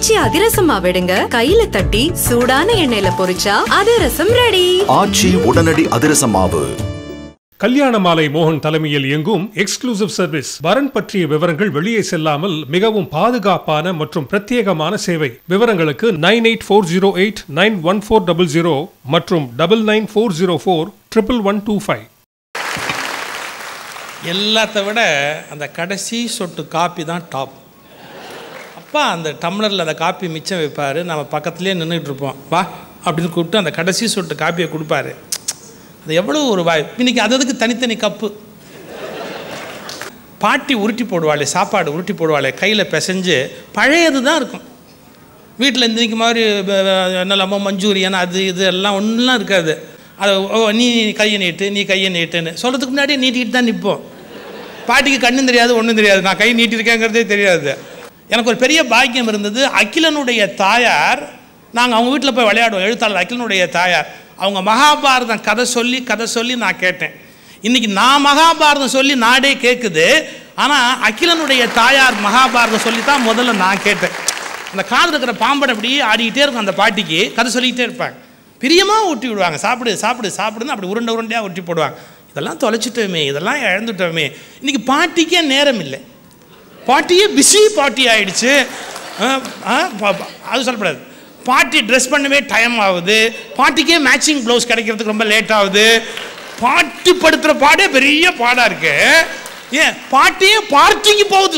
ஆச்சி அதிரசமா விடுங்க கையில தட்டி சூடான எண்ணெயில பொரிச்சா அதிரசம் ரெடி ஆச்சி உடனடி அதிரச மாவு கல்யாண மாலை மோகன் தலைமையில் இயங்கும் எக்ஸ்க்ளூசிவ் சர்வீஸ் வரன் பற்றிய விவரங்கள் வெளியே செல்லாமல் மிகவும் பாதுகாப்பான மற்றும் பிரத்யேகமான சேவை விவரங்களுக்கு nine eight four zero eight nine one four double zero மற்றும் double nine four zero four triple one two five எல்லாத்த விட அந்த கடைசி சொட்டு காப்பி தான் டாப் அப்பா அந்த டம்ளரில் அந்த காப்பி மிச்சம் வைப்பார் நம்ம பக்கத்துலேயே நின்றுட்டு இருப்போம் வா அப்படின்னு கூப்பிட்டு அந்த கடைசி சொட்டு காப்பியை கொடுப்பாரு அது எவ்வளோ ஒரு வாய் இன்னைக்கு அது அதுக்கு தனித்தனி கப்பு பாட்டி உருட்டி போடுவாளே சாப்பாடு உருட்டி போடுவாளே கையில் பிசைஞ்சு பழையது தான் இருக்கும் வீட்டில் இன்றைக்கு மாதிரி என்னெல்லாமோ மஞ்சூரியன் அது இது எல்லாம் ஒன்றுலாம் இருக்காது அது ஓ நீ கையை நீட்டு நீ கையை நீட்டுன்னு சொல்கிறதுக்கு முன்னாடியே நீட்டிக்கிட்டு தான் நிற்போம் பாட்டிக்கு கண்ணும் தெரியாது ஒன்றும் தெரியாது நான் கை நீட்டிருக்கேங்கிறதே தெரியாது எனக்கு ஒரு பெரிய பாக்கியம் இருந்தது அகிலனுடைய தாயார் நாங்கள் அவங்க வீட்டில் போய் விளையாடுவோம் எழுத்தாளர் அகிலனுடைய தாயார் அவங்க மகாபாரதம் கதை சொல்லி கதை சொல்லி நான் கேட்டேன் இன்னைக்கு நான் மகாபாரதம் சொல்லி நாடே கேட்குது ஆனால் அகிலனுடைய தாயார் மகாபாரதம் சொல்லி தான் முதல்ல நான் கேட்டேன் அந்த காதில் இருக்கிற பாம்படை அப்படியே ஆடிக்கிட்டே இருக்கும் அந்த பாட்டிக்கு கதை சொல்லிக்கிட்டே இருப்பாங்க பிரியமாக ஊட்டி விடுவாங்க சாப்பிடு சாப்பிடு சாப்பிடுன்னு அப்படி உருண்டை உருண்டையாக ஊட்டி போடுவாங்க இதெல்லாம் தொலைச்சிட்டோமே இதெல்லாம் இழந்துட்டோமே இன்னைக்கு பாட்டிக்கே நேரம் இல்லை பாட்டியே பிஸி பாட்டி ஆயிடுச்சு ஆ, ஆ, பா- பா- அது சொல்லக்கூடாது பாட்டி ட்ரெஸ் பண்ணவே டைம் ஆகுது பாட்டிக்கே மேட்சிங் ப்ளவுஸ் கிடைக்கிறதுக்கு ரொம்ப லேட் ஆகுது பாட்டி படுத்துகிற பாடே பெரிய பாடாக இருக்கு ஏன் பாட்டியே பார்ட்டிக்கு போகுது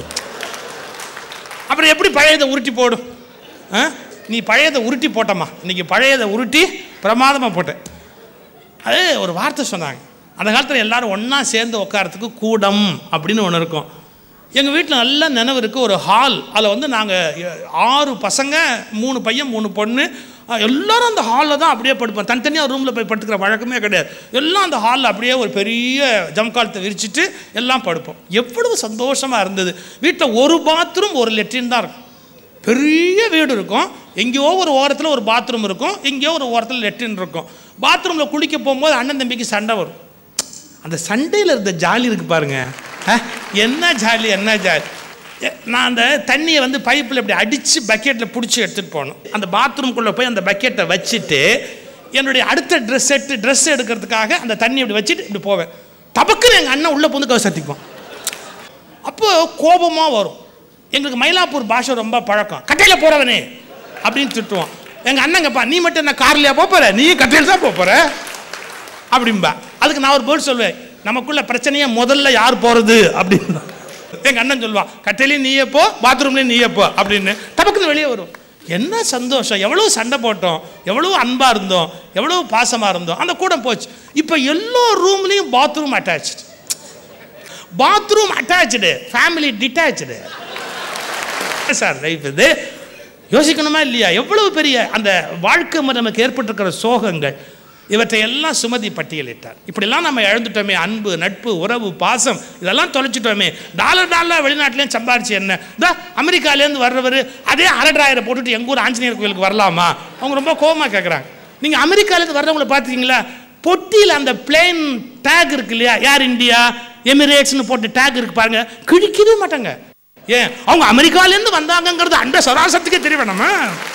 அப்புறம் எப்படி பழையதை உருட்டி போடும் ஆ? நீ பழையதை உருட்டி போட்டம்மா இன்னைக்கு பழையதை உருட்டி பிரமாதமாக போட்டேன் அது ஒரு வார்த்தை சொன்னாங்க அந்த காலத்தில் எல்லாரும் ஒன்றா சேர்ந்து உட்காரத்துக்கு கூடம் அப்படின்னு ஒன்று இருக்கும் எங்கள் வீட்டில் நல்ல நினைவு இருக்குது ஒரு ஹால் அதில் வந்து நாங்கள் ஆறு பசங்க மூணு பையன் மூணு பொண்ணு அஹ், எல்லாரும் அந்த ஹாலில் தான் அப்படியே படுப்போம் தனித்தனியாக ரூமில் போய் படுத்துக்கிற வழக்கமே கிடையாது எல்லாம் அந்த ஹாலில் அப்படியே ஒரு பெரிய ஜம்காலத்தை விரிச்சிட்டு எல்லாம் படுப்போம் எவ்வளவு சந்தோஷமாக இருந்தது வீட்டில் ஒரு பாத்ரூம் ஒரு லெட்ரின் தான் இருக்கும் பெரிய வீடு இருக்கும் எங்கேயோ ஒரு ஓரத்தில் ஒரு பாத்ரூம் இருக்கும் எங்கேயோ ஒரு ஓரத்தில் லெட்ரின் இருக்கும் பாத்ரூமில் குளிக்க போகும்போது அண்ணன் தம்பிக்கு சண்டை வரும் அந்த சண்டையில் இருந்த ஜாலி இருக்கு பாருங்க அஹ், என்ன ஜாலி என்ன ஜாலி எ, நான் அந்த தண்ணியை வந்து பைப்பில் இப்படி அடித்து பக்கெட்டில் பிடிச்சி எடுத்துகிட்டு போகணும் அந்த பாத்ரூம்குள்ளே போய் அந்த பக்கெட்டை வச்சுட்டு என்னுடைய அடுத்த ட்ரெஸ் செட்டு ட்ரெஸ் எடுக்கிறதுக்காக அந்த தண்ணி இப்படி வச்சுட்டு இப்படி போவேன் தபக்குன்னு எங்கள் அண்ணன் உள்ளே புந்து கவசத்திக்குவான் அப்போ கோபமாக வரும் எங்களுக்கு மயிலாப்பூர் பாஷை ரொம்ப பழக்கம் கட்டையில் போகிறவனே அப்படின்னு திட்டுவோம் எங்கள் அண்ணங்கப்பா நீ மட்டும் என்ன கார்லையா போகிற நீ கட்டையில் தான் போகிற அப்படிம்பா அதுக்கு நான் ஒரு பதில் சொல்லுவேன் நமக்குள்ள பிரச்சனையே முதல்ல யார் போகிறது அப்படின்னு எங்கள் அண்ணன் சொல்லுவான் கட்டையிலையும் நீயே போ பாத்ரூம்லேயும் நீயே போ அப்படின்னு டபக்குன்னு வெளியே வரும் என்ன சந்தோஷம் எவ்வளோ சண்டை போட்டோம் எவ்வளோ அன்பாக இருந்தோம் எவ்வளோ பாசமாக இருந்தோம் அந்த கூடம் போச்சு இப்போ எல்லா ரூம்லேயும் bathroom attach bathroom attach family detach sir life இது யோசிக்கணுமா இல்லையா எவ்வளவு பெரிய அந்த வாழ்க்கை முறை நமக்கு ஏற்பட்டிருக்கிற சோகங்கள் இவற்றை எல்லாம் சுமதி பட்டியலிட்டார் இப்படிலாம் நம்ம இழந்துட்டோமே அன்பு நட்பு உறவு பாசம் இதெல்லாம் தொலைச்சிட்டோமே டாலர் டாலர் வெளிநாட்டிலேயும் சம்பாரிச்சு என்ன இதோ அமெரிக்காலேருந்து வர்றவர் அதே அரடாயிரம் போட்டுட்டு எங்கள் ஊர் ஆஞ்சநேயர் கோயிலுக்கு வரலாமா அவங்க ரொம்ப கோவமாக கேட்குறாங்க நீங்கள் அமெரிக்காலேருந்து வர்றவங்களை பார்த்தீங்களா பொட்டியில் அந்த பிளேன் டேக் இருக்கு இல்லையா ஏர் இந்தியா எமிரேட்ஸ்னு போட்டு டேக் இருக்கு பாருங்க கிழிக்கவே மாட்டாங்க ஏன் அவங்க அமெரிக்காலேருந்து வந்தாங்கங்கிறது அண்ட சராசரத்துக்கே தெரிய வேணாமா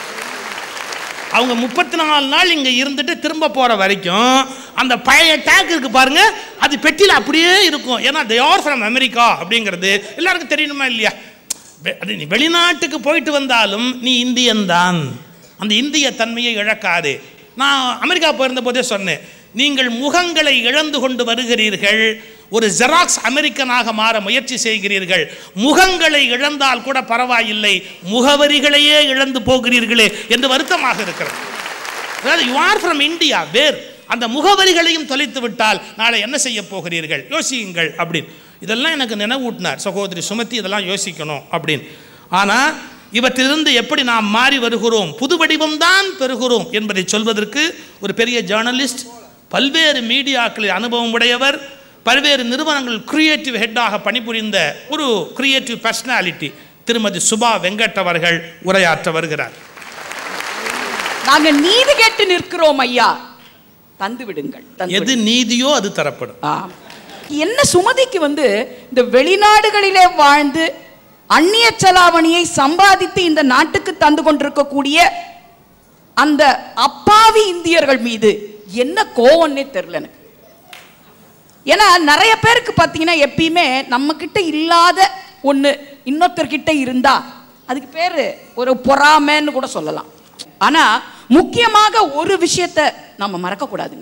அவங்க முப்பத்தி நாலு நாள் இங்கே இருந்துட்டு திரும்ப போகிற வரைக்கும் அந்த பழைய டேக் இருக்கு பாருங்க அது பெட்டியில் அப்படியே இருக்கும் ஏன்னா தே ஆர் ஃப்ரம் அமெரிக்கா அப்படிங்கிறது எல்லாருக்கும் தெரியணுமா இல்லையா வெ- அது நீ வெளிநாட்டுக்கு போயிட்டு வந்தாலும் நீ இந்தியன்தான் அந்த இந்திய தன்மையை இழக்காதே நான் அமெரிக்கா போயிருந்த போதே சொன்னேன் நீங்கள் முகங்களை இழந்து கொண்டு வருகிறீர்கள் ஒரு ஜெராக்ஸ் அமெரிக்கனாக மாற முயற்சி செய்கிறீர்கள் முகங்களை இழந்தால் கூட பரவாயில்லை முகவரிகளையே இழந்து போகிறீர்களே என்று வருத்தமாக இருக்கிறது அதாவது you are from India where அந்த முகவரிகளையும் தொலைத்து விட்டால் நாளை என்ன செய்ய போகிறீர்கள் யோசியுங்கள் அப்படின்னு இதெல்லாம் எனக்கு நினைவூட்டினார் சகோதரி சுமதி இதெல்லாம் யோசிக்கணும் அப்படின்னு ஆனால் இவற்றிலிருந்து எப்படி நாம் மாறி வருகிறோம் புது வடிவம்தான் பெறுகிறோம் என்பதை சொல்வதற்கு ஒரு பெரிய ஜேர்னலிஸ்ட் பல்வேறு மீடியாக்களில் அனுபவம் உடையவர் பல்வேறு நிறுவனங்கள் கிரியேட்டிவ் ஹெட்டாக பணிபுரிந்த ஒரு கிரியேட்டிவ் பர்சனாலிட்டி திருமதி சுபா வெங்கட் அவர்கள் உரையாற்ற வருகிறார் நாங்க நீதி கேட்டு நிற்கிறோம் ஐயா தந்து விடுங்கள் தந்து எது நீதியோ அது தரப்படும் ஆ. என்ன சுமதிக்கு வந்து இந்த வெளிநாடுகளிலே வாழ்ந்து அந்நிய செலாவணியை சம்பாதித்து இந்த நாட்டுக்கு தந்து கொண்டிருக்கக்கூடிய அந்த அப்பாவி இந்தியர்கள் மீது என்ன கோவம்னே தெரியல எனக்கு ஏன்னா நிறைய பேருக்கு பார்த்தீங்கன்னா எப்பயுமே நம்ம கிட்ட இல்லாத ஒன்று இன்னொருத்தர்கிட்ட இருந்தா அதுக்கு பேர் ஒரு பொறாமைன்னு கூட சொல்லலாம் ஆனா முக்கியமாக ஒரு விஷயத்தை நம்ம மறக்கக்கூடாதுங்க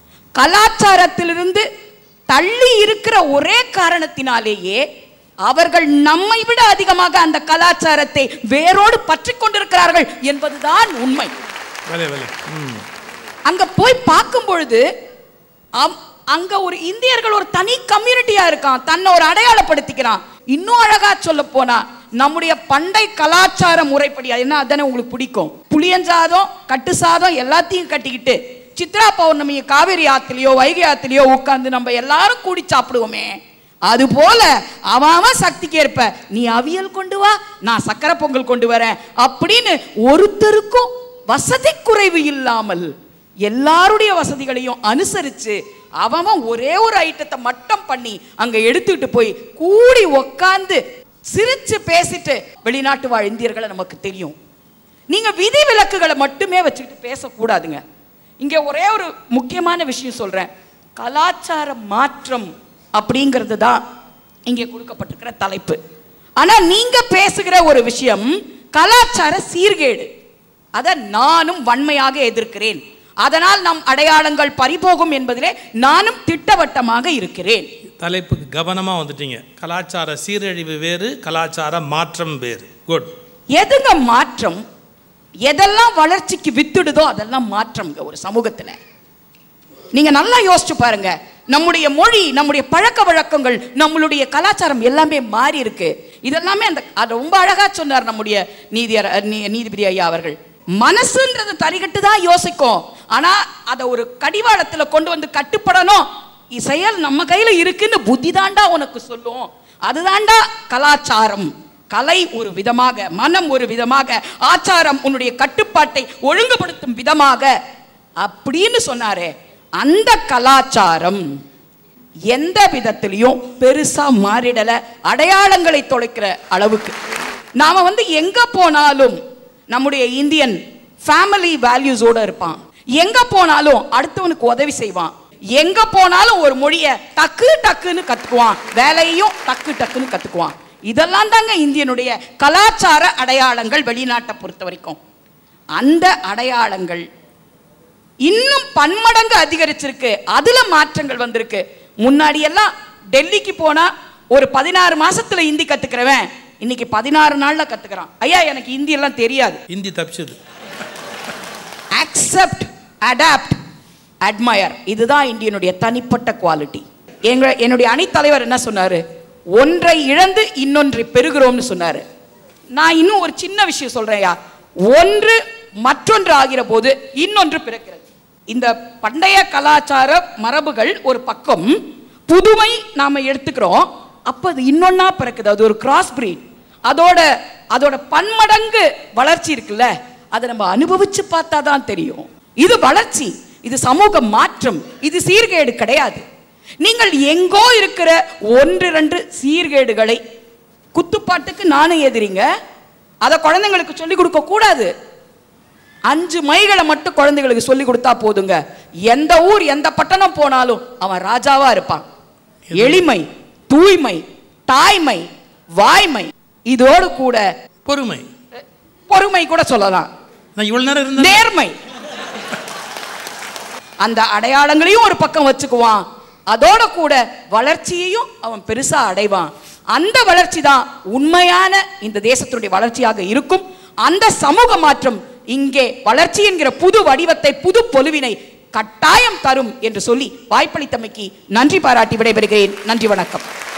கலாச்சாரத்திலிருந்து தள்ளி இருக்கிற ஒரே காரணத்தினாலேயே அவர்கள் நம்மை விட அதிகமாக அந்த கலாச்சாரத்தை வேரோடு பற்றி கொண்டிருக்கிறார்கள் என்பதுதான் உண்மை வேலை வேலை ம் அங்க போய் பார்க்கும் பொழுது அம்- அங்க ஒரு இந்தியர்கள் ஒரு தனி கம்யூனிட்டியா இருக்கான் தன்னை ஒரு அடையாளப்படுத்திக்கிறான் இன்னும் அழகா சொல்ல போனா நம்முடைய பண்டை கலாச்சார முறைப்படி அது என்ன அதானே உங்களுக்கு பிடிக்கும் புளியஞ்சாதம் கட்டு சாதம் எல்லாத்தையும் கட்டிக்கிட்டு சித்ரா பௌர்ணமி காவேரி ஆத்துலயோ வைகை ஆத்துலயோ உட்கார்ந்து நம்ம எல்லாரும் கூடி சாப்பிடுவோமே அது போல அவன் அவன் சக்திக்கு ஏற்ப நீ அவியல் கொண்டு வா நான் சக்கரை பொங்கல் கொண்டு வரேன் அப்படின்னு ஒருத்தருக்கும் வசதி குறைவு இல்லாமல் எல்லாருடைய வசதிகளையும் அனுசரிச்சு அவன் அவன் ஒரே ஒரு ஐட்டத்தை மட்டும் பண்ணி அங்க எடுத்துக்கிட்டு போய் கூடி உக்காந்து சிரிச்சு பேசிட்டு வெளிநாட்டு வாழ் இந்தியர்களை நமக்கு தெரியும் நீங்க விதி விலக்குகளை மட்டுமே வச்சுக்கிட்டு பேசக்கூடாதுங்க இங்க ஒரே ஒரு முக்கியமான விஷயம் சொல்றேன் கலாச்சார மாற்றம் அப்படிங்கிறது தான் இங்கே கொடுக்கப்பட்டிருக்கிற தலைப்பு ஆனா நீங்க பேசுகிற ஒரு விஷயம் கலாச்சார சீர்கேடு அதை நானும் வன்மையாக எதிர்க்கிறேன் அதனால் நம் அடையாளங்கள் பறிபோகும் என்பதிலே நானும் திட்டவட்டமாக இருக்கிறேன் தலைப்புக்கு கவனமாக வந்துட்டீங்க கலாச்சார சீரழிவு வேறு கலாச்சார மாற்றம் வேறு குட் எதுங்க மாற்றம் எதெல்லாம் வளர்ச்சிக்கு வித்துடுதோ அதெல்லாம் மாற்றம்ங்க ஒரு சமூகத்துல நீங்க நல்லா யோசிச்சு பாருங்க நம்முடைய மொழி நம்முடைய பழக்க வழக்கங்கள் நம்மளுடைய கலாச்சாரம் எல்லாமே மாறி இருக்கு இதெல்லாமே அந்த அது ரொம்ப அழகா சொன்னார் நம்முடைய நீதியர் நீ- நீதிபதி ஐயா அவர்கள் மனசுன்றது தரிகட்டு தான் யோசிக்கும் ஆனா அதை ஒரு கடிவாளத்துல கொண்டு வந்து கட்டுப்படணும் இ- செயல் நம்ம கையில இருக்குன்னு புத்தி தாண்டா உனக்கு சொல்லும் அதுதாண்டா கலாச்சாரம் கலை ஒரு விதமாக மனம் ஒரு விதமாக ஆச்சாரம் உன்னுடைய கட்டுப்பாட்டை ஒழுங்குபடுத்தும் விதமாக அப்படின்னு சொன்னாரே அந்த கலாச்சாரம் எந்த விதத்திலையும் பெருசா மாறிடல அடையாளங்களை தொலைக்கிற அளவுக்கு நாம வந்து எங்க போனாலும் நம்முடைய இந்தியன் ஃபேமிலி வேல்யூஸோட இருப்பான் எங்க போனாலும் அடுத்தவனுக்கு உதவி செய்வான் எங்க போனாலும் ஒரு மொழியை டக்கு டக்குன்னு கத்துக்குவான் வேலையையும் டக்கு டக்குன்னு கத்துக்குவான் இதெல்லாம் தாங்க இந்தியனுடைய கலாச்சார அடையாளங்கள் வெளிநாட்டை பொறுத்த வரைக்கும் அந்த அடையாளங்கள் இன்னும் பன்மடங்கு அதிகரிச்சிருக்கு அதுல மாற்றங்கள் வந்திருக்கு முன்னாடி எல்லாம் டெல்லிக்கு போனா ஒரு பதினாறு மாசத்துல ஹிந்தி கத்துக்கிறவன் இன்னைக்கு பதினாறு நாள்ல கத்துக்கிறான் ஐயா எனக்கு ஹிந்தி எல்லாம் தெரியாது ஹிந்தி தப்பிச்சது அக்செப்ட் அடாப்ட் அட்மயர் இதுதான் இந்தியனுடைய தனிப்பட்ட குவாலிட்டி எங்க என்னுடைய அணித்தலைவர் என்ன சொன்னாரு ஒன்றை இழந்து இன்னொன்றை பெறுகிறோம்னு சொன்னாரு நான் இன்னும் ஒரு சின்ன விஷயம் சொல்றேன்யா ஒன்று மற்றொன்று ஆகிற போது இன்னொன்று பிறக்கிறது இந்த பண்டைய கலாச்சார மரபுகள் ஒரு பக்கம் புதுமை நாம எடுத்துக்கிறோம் அப்ப அது இன்னொன்னா பிறக்குது அது ஒரு கிராஸ் பிரீட் அதோட அதோட பன்மடங்கு வளர்ச்சி இருக்குல்ல அதை நம்ம அனுபவிச்சு பார்த்தா தான் தெரியும் இது வளர்ச்சி இது சமூக மாற்றம் இது சீர்கேடு கிடையாது நீங்கள் எங்கோ இருக்கிற ஒன்று ரெண்டு சீர்கேடுகளை குத்துப்பாட்டுக்கு நானும் எதிரிங்க அதை குழந்தைங்களுக்கு சொல்லி கொடுக்க கூடாது அஞ்சு மைகளை மட்டும் குழந்தைகளுக்கு சொல்லி கொடுத்தா போதுங்க எந்த ஊர் எந்த பட்டணம் போனாலும் அவன் ராஜாவா இருப்பான் எளிமை தூய்மை தாய்மை வாய்மை இதோடு கூட பொறுமை பொறுமை கூட சொல்லலாம் நான் இவ்வளவு நேரம் இருந்தேன் நேர்மை அந்த அடையாளங்களையும் ஒரு பக்கம் வச்சுக்குவான் அதோட கூட வளர்ச்சியையும் அவன் பெருசா அடைவான் அந்த வளர்ச்சி தான் உண்மையான இந்த தேசத்தினுடைய வளர்ச்சியாக இருக்கும் அந்த சமூக மாற்றம் இங்கே வளர்ச்சி என்கிற புது வடிவத்தை புது பொலிவினை கட்டாயம் தரும் என்று சொல்லி வாய்ப்பளித்தமைக்கு நன்றி பாராட்டி விடைபெறுகிறேன் நன்றி வணக்கம்